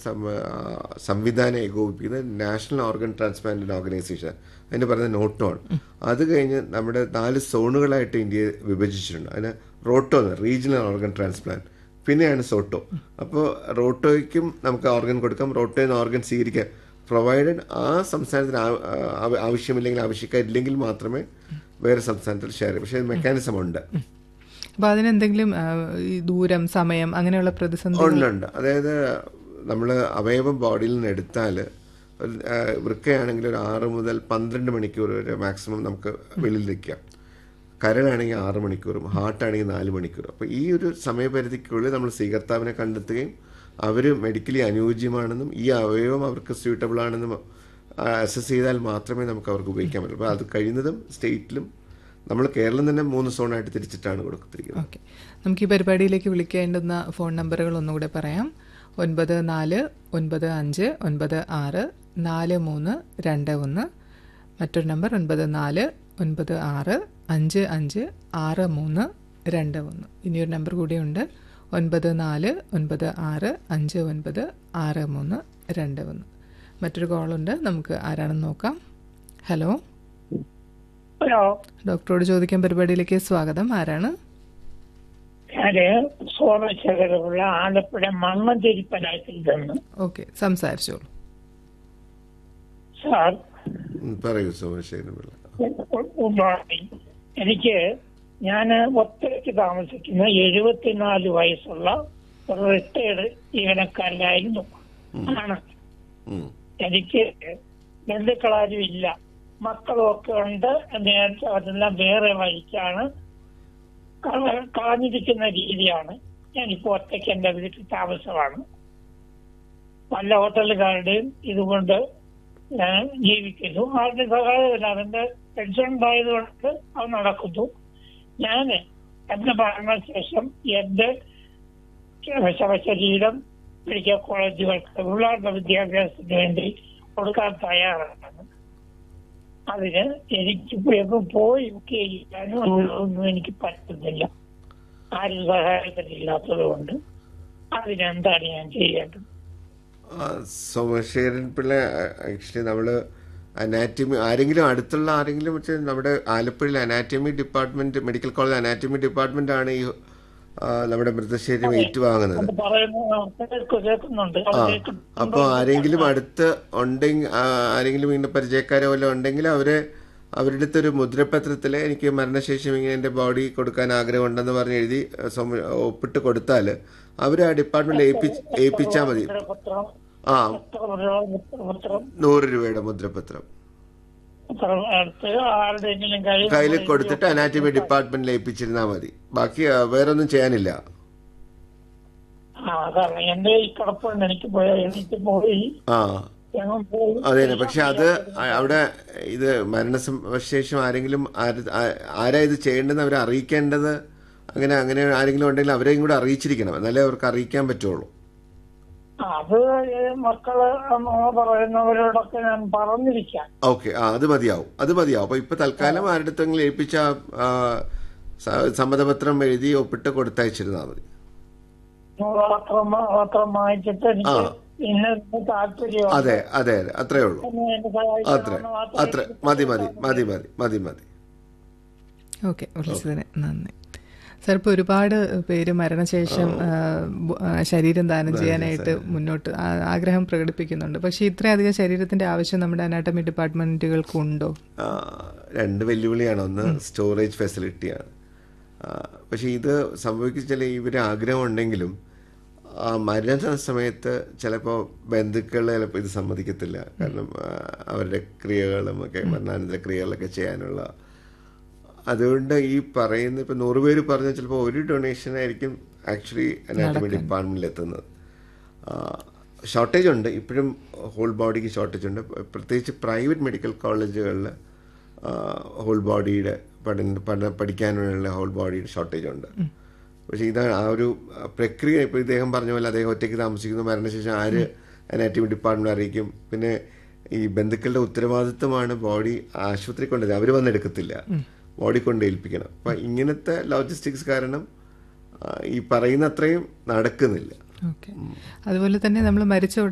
Some- ആ, സംവിധാനം ഏകോപിപ്പിക്കുന്നത് നാഷണൽ ഓർഗൻ ട്രാൻസ്പ്ലാന്റ് ഓർഗനൈസേഷൻ അതിന് പറയുന്നത് നോട്ടോൺ അത് കഴിഞ്ഞ് നമ്മുടെ നാല് സോണുകളായിട്ട് ഇന്ത്യയെ വിഭജിച്ചിട്ടുണ്ട് അതിന് റോട്ടോ റീജിയണൽ ഓർഗൻ ട്രാൻസ്പ്ലാന്റ് പിന്നെയാണ് സോട്ടോ അപ്പോൾ റോട്ടോയ്ക്കും നമുക്ക് ഓർഗൻ കൊടുക്കാം റോട്ടോയിൽ നിന്ന് ഓർഗൻ സ്വീകരിക്കാം പ്രൊവൈഡഡ് ആ സംസ്ഥാനത്തിന് ആ- ആ- ആവശ്യമില്ലെങ്കിൽ ആവശ്യക്കാരില്ലെങ്കിൽ മാത്രമേ വേറെ സംസ്ഥാനത്തിൽ ഷെയർ ചെയ്യും പക്ഷേ മെക്കാനിസം ഉണ്ട് അപ്പൊ അതിനെന്തെങ്കിലും ആ, ഈ ദൂരം സമയം അങ്ങനെയുള്ള പ്രതിസന്ധി ഉണ്ട് ഉണ്ട് അതായത് നമ്മൾ അവയവം ബോഡിയിൽ നിന്ന് എടുത്താൽ ഒരു, ആ, വൃക്കയാണെങ്കിൽ ഒരു ആറ് മുതൽ പന്ത്രണ്ട് മണിക്കൂർ വരെ മാക്സിമം നമുക്ക് വെളിയിൽ നിൽക്കാം കരളാണെങ്കിൽ ആറ് മണിക്കൂറും ഹാർട്ടാണെങ്കിൽ നാല് മണിക്കൂറും അപ്പോൾ ഈ ഒരു സമയപരിധിക്കുള്ളിൽ നമ്മൾ സ്വീകർത്താവിനെ കണ്ടെത്തുകയും അവർ മെഡിക്കലി അനുയോജ്യമാണെന്നും ഈ അവയവം അവർക്ക് സ്യൂട്ടബിൾ ആണെന്നും അസസ് ചെയ്താൽ മാത്രമേ നമുക്ക് അവർക്ക് ഉപയോഗിക്കാൻ പറ്റൂ അപ്പോൾ അത് കഴിയുന്നതും സ്റ്റേറ്റിലും നമ്മൾ കേരളം തന്നെ മൂന്ന് സോണായിട്ട് തിരിച്ചിട്ടാണ് കൊടുത്തിരിക്കുന്നത് ഓക്കെ നമുക്ക് ഈ പരിപാടിയിലേക്ക് വിളിക്കേണ്ടുന്ന ഫോൺ നമ്പറുകൾ ഒന്നുകൂടെ പറയാം ഒൻപത് നാല് ഒൻപത് അഞ്ച് ഒൻപത് ആറ് നാല് മൂന്ന് രണ്ട് ഒന്ന് മറ്റൊരു നമ്പർ ഒൻപത് നാല് ഒൻപത് ആറ് അഞ്ച് അഞ്ച് ആറ് മൂന്ന് രണ്ട് ഒന്ന് ഇനിയൊരു നമ്പർ കൂടിയുണ്ട് ഒൻപത് നാല് ഒൻപത് ആറ് അഞ്ച് ഒൻപത് ആറ് മൂന്ന് രണ്ട് ഒന്ന് മറ്റൊരു കോളുണ്ട് നമുക്ക് ആരാണെന്ന് നോക്കാം ഹലോ ഹലോ ഡോക്ടറോട് ചോദിക്കാൻ പരിപാടിയിലേക്ക് സ്വാഗതം ആരാണ് ഞാന് സോമശേഖരമുള്ള ആലപ്പുഴ മണ്ണഞ്ചേരി പഞ്ചായത്തിൽ നിന്ന് ഓക്കെ സംസാരിച്ചോളൂ സാർ ഉം, പറയൂ സോമശേഖരൻ പിള്ള ഗുഡ് മോർണിംഗ് എനിക്ക് ഞാൻ ഒറ്റയ്ക്ക് താമസിക്കുന്ന എഴുപത്തിനാല് വയസ്സുള്ള ഒരു റിട്ടയർഡ് ജീവനക്കാരനായിരുന്നു ആണ് ഉം. എനിക്ക് ബന്ധുക്കളാരും ഇല്ല മക്കളും ഒക്കെ ഉണ്ട് നേരത്തെ അതെല്ലാം വേറെ വഴിക്കാണ് കള- കളഞ്ഞിരിക്കുന്ന രീതിയാണ് ഞാനിപ്പോ ഒറ്റയ്ക്ക് എന്റെ വീട്ടിൽ താമസമാണ് പല ഹോട്ടലുകാരുടെയും ഇതുകൊണ്ട് ഞാൻ ജീവിക്കുന്നു ആരുടെ സഹായമില്ല അതിന്റെ പെൻഷൻ ഉണ്ടായതുകൊണ്ട് അത് നടക്കുന്നു ഞാൻ എന്റെ മരണശേഷം എന്റെ ശവശരീരം മെഡിക്കൽ കോളേജുകൾക്ക് പിള്ളേരുടെ വിദ്യാഭ്യാസത്തിന് വേണ്ടി കൊടുക്കാൻ തയ്യാറാണ് അതിന് എനിക്ക് എങ്ങും പോയി ബുക്ക് ചെയ്യാനോ ഒന്നും എനിക്ക് പറ്റുന്നില്ല ആരും സഹായത്തിനില്ലാത്തത് കൊണ്ട് അതിനെന്താണ് ഞാൻ ചെയ്യേണ്ടത് ആ, സോമശേഖരൻ പിള്ള ആക്ച്വലി നമ്മള് അനാറ്റമി ആരെങ്കിലും അടുത്തുള്ള ആരെങ്കിലും വെച്ച് നമ്മുടെ ആലപ്പുഴയിൽ anatomy department medical college anatomy department ആണ് ഈ ആ, നമ്മുടെ മൃതശരീരം ഏറ്റുവാങ്ങുന്നത് അത് പറയുന്ന കേൾക്കു- കേൾക്കുന്നുണ്ട് അത് ആ കേൾക്കുന്നുണ്ട്. അപ്പോൾ ആരെങ്കിലും അടുത്ത് ഉണ്ടെങ്കിൽ ആരെങ്കിലും ഇങ്ങനെ പരിചയക്കാരോ വല്ലതും ഉണ്ടെങ്കിൽ അവരെ അവരുടെ അടുത്ത് ഒരു മുദ്രപത്രത്തിൽ എനിക്ക് മരണശേഷം ഇങ്ങനെ എൻ്റെ ബോഡി കൊടുക്കാൻ ആഗ്രഹമുണ്ടെന്ന് പറഞ്ഞ് എഴുതി ആ, സമ- ഒപ്പിട്ട് കൊടുത്താൽ അവർ ആ ഡിപ്പാർട്ട്മെന്റിൽ ഏൽപ്പിച്ച് ഏൽപ്പിച്ചാൽ മതി പത്രം ആ എത്ര രൂപ പത്രം നൂറ് രൂപയുടെ മുദ്രപത്രം പത്രം എടുത്ത് ആരുടെയെങ്കിലും കയ്യിൽ കയ്യിൽ കൊടുത്തിട്ട് അനാറ്റമി ഡിപ്പാർട്ട്മെന്റിൽ ഏൽപ്പിച്ചിരുന്നാൽ മതി ബാക്കി ആ, വേറൊന്നും ചെയ്യാനില്ല ആ അതാണ് എന്റെ ഈ കിടപ്പുണ്ട് എനിക്ക് പോയി എനിക്ക് പോയി ആ എങ്ങും പോയി അതെ പക്ഷെ അത് അ- അവിടെ ഇത് മരണശേഷം ആരെങ്കിലും ആര്- ആ- ആരാ ഇത് ചെയ്യേണ്ടതെന്ന് അവരെ അറിയിക്കേണ്ടത് അങ്ങനെ അങ്ങനെ ആരെങ്കിലും ഉണ്ടെങ്കിൽ അവരെയും കൂടെ അറിയിച്ചിരിക്കണം എന്നാലേ അവർക്ക് അറിയിക്കാൻ പറ്റുള്ളൂ ആ, അത് ഈ മക്കള് അമ്മ പറയുന്നവരോടൊക്കെ ഞാൻ പറഞ്ഞിരിക്കാം ഓക്കെ ആ അത് മതിയാവും അത് മതിയാവും അപ്പൊ ഇപ്പൊ തൽക്കാലം ആരുടെ അടുത്തെങ്കിലും ഏൽപ്പിച്ച ആ, സ- സമ്മതപത്രം എഴുതി ഒപ്പിട്ട് കൊടുത്തയച്ചിരുന്നാൽ മതി പത്രം പത്രം വായിച്ചിട്ട് എനിക്ക് ആ. ഇന്ന താല്പര്യം അതെ അതെ അതെ അത്രേ ഉള്ളൂ അത്ര അത്ര മതി മതി മതി മതി മതി മതി ഓക്കെ വിളിച്ചതിന് നന്ദി സാർ ഇപ്പോൾ ഒരുപാട് പേര് മരണശേഷം ആ, ബു- ആ, ശരീരം ദാനം ചെയ്യാനായിട്ട് മുന്നോട്ട് ആ- ആഗ്രഹം പ്രകടിപ്പിക്കുന്നുണ്ട് പക്ഷേ ഇത്രയധികം ശരീരത്തിന്റെ ആവശ്യം നമ്മുടെ അനാട്ടമി ഡിപ്പാർട്ട്മെന്റുകൾക്ക് ഉണ്ടോ ആ, രണ്ട് വെല്ലുവിളിയാണ് ഒന്ന് സ്റ്റോറേജ് ഫെസിലിറ്റിയാണ് ആ, പക്ഷെ ഇത് സംഭവിക്കുന്ന ഇവർ ആഗ്രഹം ഉണ്ടെങ്കിലും ആ, മരണ സമയത്ത് ചിലപ്പോൾ ബന്ധുക്കൾ ചിലപ്പോൾ ഇത് സമ്മതിക്കത്തില്ല കാരണം ആ, അവരുടെ ക്രിയകളും ഒക്കെ മരണാനന്തര ക്രിയകളൊക്കെ ചെയ്യാനുള്ള അതുകൊണ്ട് ഈ പറയുന്ന ഇപ്പം നൂറ് പേര് പറഞ്ഞ ചിലപ്പോൾ ഒരു ഡൊണേഷൻ ആയിരിക്കും ആക്ച്വലി അനാറ്റമി ഡിപ്പാർട്ട്മെന്റിൽ എത്തുന്നത് ഷോർട്ടേജ് ഉണ്ട് ഇപ്പോഴും ഹോൾ ബോഡിക്ക് ഷോർട്ടേജ് ഉണ്ട് പ്രത്യേകിച്ച് പ്രൈവറ്റ് മെഡിക്കൽ കോളേജുകളിൽ ഹോൾ ബോഡിയുടെ പഠന പഠന പഠിക്കാനുള്ള ഹോൾ ബോഡിയുടെ ഷോർട്ടേജ് ഉണ്ട് പക്ഷേ ഇതാണ് ആ ഒരു പ്രക്രിയ ഇപ്പോൾ ഇദ്ദേഹം പറഞ്ഞ പോലെ അദ്ദേഹം ഒറ്റയ്ക്ക് താമസിക്കുന്നു മരണശേഷം ആര് അനാറ്റമി ഡിപ്പാർട്ട്മെന്റ് അറിയിക്കും പിന്നെ ഈ ബന്ധുക്കളുടെ ഉത്തരവാദിത്വമാണ് ബോഡി ആശുപത്രി കൊണ്ടുവരുന്നത് അവർ വന്നെടുക്കത്തില്ല ബോഡി കൊണ്ട് ഏൽപ്പിക്കണം അപ്പം ഇങ്ങനത്തെ ലോജിസ്റ്റിക്സ് കാരണം ആ, ഈ പറയുന്ന അത്രയും നടക്കുന്നില്ല ഓക്കെ അതുപോലെ തന്നെ നമ്മൾ മരിച്ച